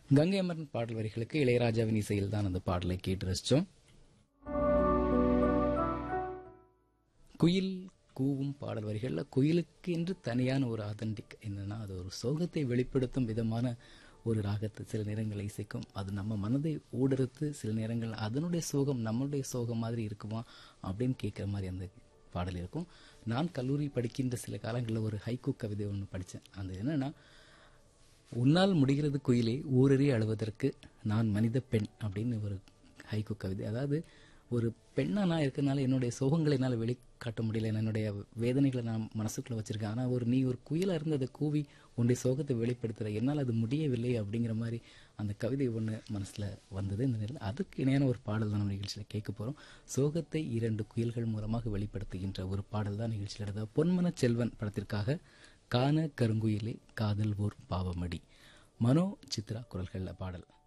கங்கை அமரன் பாடல் வரிகளுக்கு இளையராஜாவின் இசையில் தான் அந்த பாடலை கேட்டு ரசிச்சோம் குயில் கூவும் பாடல் வரிகளில் குயிலுக்கு என்று தனியான ஒரு ஆதென்டிக் என்னன்னா அது ஒரு சோகத்தை வெளிப்படுத்தும் விதமான ஒரு ராகத்தை சில நேரங்கள் இசைக்கும் அது நம்ம மனதை ஊடுருத்து சில நேரங்கள் அதனுடைய சோகம் நம்மளுடைய சோகம் மாதிரி இருக்குமா அப்படின்னு கேட்குற மாதிரி அந்த பாடல் இருக்கும் நான் கல்லூரி படிக்கின்ற சில காலங்களில் ஒரு ஹைக்கூ கவிதை ஒன்று படித்தேன் அந்த என்னன்னா உன்னால் முடிகிறது குயிலே ஊரறி அழுவதற்கு நான் மனித பெண் அப்படின்னு ஒரு ஹைக்கூ கவிதை அதாவது ஒரு பெண்ணா நான் இருக்கனால என்னுடைய சோகங்களை என்னால் வெளிக்காட்ட முடியல என்னுடைய வேதனைகளை நான் மனசுக்குள்ள வச்சிருக்கேன் ஆனால் ஒரு நீ ஒரு குயிலா இருந்து அதை கூவி உன்னுடைய சோகத்தை வெளிப்படுத்துற என்னால் அது முடியவில்லை அப்படிங்கிற மாதிரி அந்த கவிதை ஒன்று மனசுல வந்தது இந்த நேரத்தில் அதுக்கு இணையான ஒரு பாடல் தான் நம்ம நிகழ்ச்சியில் கேட்க போறோம் சோகத்தை இரண்டு குயில்கள் மூலமாக வெளிப்படுத்துகின்ற ஒரு பாடல் தான் நிகழ்ச்சியில் எடுத்த பொன்மன செல்வன் படத்திற்காக கான கருங்குயிலே காதல் ஓர் பாவமடி மனோ சித்ரா குரல்கள்ல பாடல்